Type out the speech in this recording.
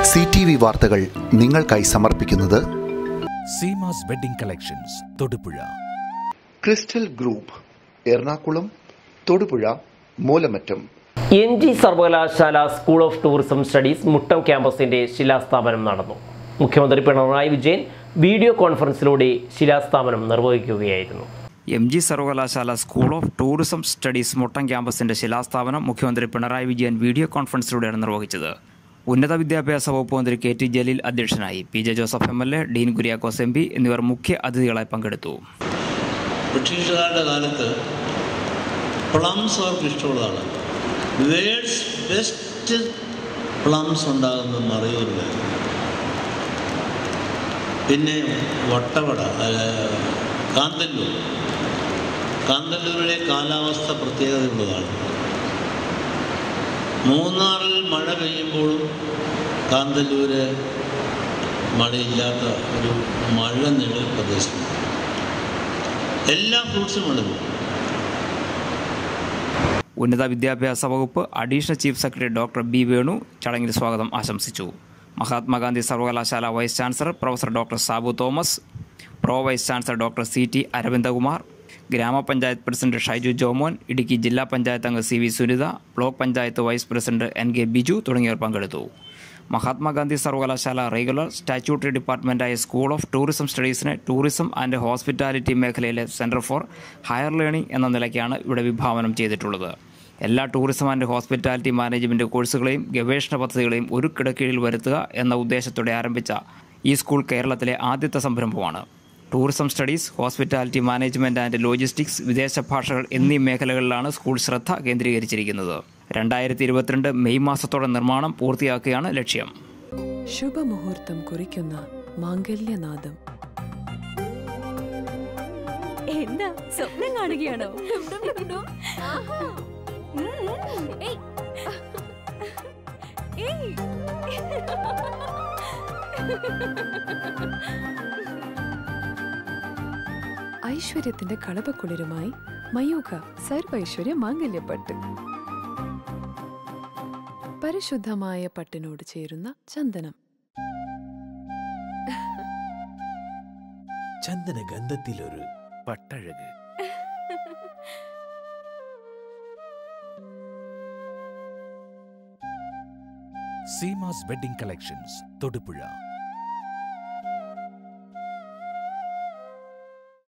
C T V വാർത്തകൾ നിങ്ങൾക്കായി സമർപ്പിക്കുന്നത് Seemas wedding collections Thodupuzha crystal group Ernakulam Thodupuzha Moolamattam M G സർവകലാശാല school of tourism studies Muttom ക്യാമ്പസിന്റെ ശിലാസ്ഥാപനം നടന്നു മുഖ്യമന്ത്രി പിണറായി വിജയൻ വീഡിയോ കോൺഫറൻസിലൂടെ ശിലാസ്ഥാപനം നിർവഹിക്കുകയായിരുന്നു എം ജി സർവകലാശാല school of tourism studies Muttom ക്യാമ്പസിന്റെ ശിലാസ്ഥാപനം മുഖ്യമന്ത്രി പിണറായി വിജയൻ വീഡിയോ കോൺഫറൻസിലൂടെയാണ് നിർവഹിച്ചത് ഉന്നത വിദ്യാഭ്യാസ വകുപ്പ് മന്ത്രി കെ ടി ജലീൽ അധ്യക്ഷനായി P J Joseph M L A Dean Kuriakose M P എന്നിവർ മുഖ്യ അതിഥികളായി പങ്കെടുത്തു ബ്രിട്ടീഷുകാരുടെ കാലത്ത് പ്ലംസ് അവർക്ക് ഇഷ്ടമുള്ളതാണ് വേൾഡ്സ് ബെസ്റ്റ് പ്ലംസ് ഉണ്ടാകുന്നത് മറയൂരിലാണ് പിന്നെ വട്ടവട അല്ല, കാന്തല്ലൂർ കാന്തല്ലൂരിലെ കാലാവസ്ഥ പ്രത്യേകതയുള്ളതാണ് മൂന്നാറിൽ മഴ പെയ്യുമ്പോഴും കാന്തല്ലൂര് മഴയില്ലാത്ത ഒരു മഴ നിഴൽ പ്രദേശമാണ് എല്ലാ ഫ്രൂട്ട്സും ഉണ്ട് ഉന്നത വിദ്യാഭ്യാസ വകുപ്പ് additional chief secretary doctor B Venu ചടങ്ങിൽ സ്വാഗതം ആശംസിച്ചു മഹാത്മാഗാന്ധി സർവകലാശാല vice chancellor professor doctor Sabu Thomas pro vice chancellor doctor C T Aravindakumar ഗ്രാമപഞ്ചായത്ത് പ്രസിഡന്റ് ഷൈജു ജോമോൻ ഇടുക്കി ജില്ലാ പഞ്ചായത്ത് അംഗം C V Sunitha block panchayat vice president N K Biju തുടങ്ങിയവർ പങ്കെടുത്തു മഹാത്മാഗാന്ധി സർവകലാശാല റെഗുലർ സ്റ്റാറ്റ്യൂട്ടറി ഡിപ്പാർട്ട്മെൻറ്റായ സ്കൂൾ ഓഫ് ടൂറിസം സ്റ്റഡീസിനെ ടൂറിസം ആൻഡ് ഹോസ്പിറ്റാലിറ്റി മേഖലയിലെ സെൻറ്റർ ഫോർ ഹയർ ലേണിംഗ് എന്ന നിലയ്ക്കാണ് ഇവിടെ വിഭാവനം ചെയ്തിട്ടുള്ളത് എല്ലാ ടൂറിസം ആൻഡ് ഹോസ്പിറ്റാലിറ്റി മാനേജ്മെൻറ്റ് കോഴ്സുകളെയും ഗവേഷണ പദ്ധതികളെയും ഒരു കിടക്കീഴിൽ വരുത്തുക എന്ന ഉദ്ദേശത്തോടെ ആരംഭിച്ച ഈ സ്കൂൾ കേരളത്തിലെ ആദ്യത്തെ സംരംഭമാണ് tourism studies hospitality management and logistics വിദേശ ഭാഷകൾ എന്നീ മേഖലകളിലാണ് സ്കൂൾ ശ്രദ്ധ കേന്ദ്രീകരിച്ചിരിക്കുന്നത് രണ്ടായിരത്തി ഇരുപത്തിരണ്ട് മെയ് മാസത്തോടെ നിർമ്മാണം പൂർത്തിയാക്കുകയാണ് ലക്ഷ്യം ശുഭമുഹൂർത്തം കുറിക്കുന്ന മാംഗല്യനാദം എന്താ സ്വപ്നം കാണുകയാണോ ഏയ്. ഏയ്. ഐശ്വര്യത്തിന്റെ കളപക്കുളിരുമായി മയൂഖ സർവൈശ്വര്യ മാംഗല്യപ്പട്ട് പരിശുദ്ധമായ പട്ടിനോട് ചേരുന്ന ചന്ദനം ചന്ദന ഗന്ധത്തിലൊരു പട്ടഴക് സീമാസ് വെഡിംഗ് കളക്ഷൻസ് തൊടുപുഴ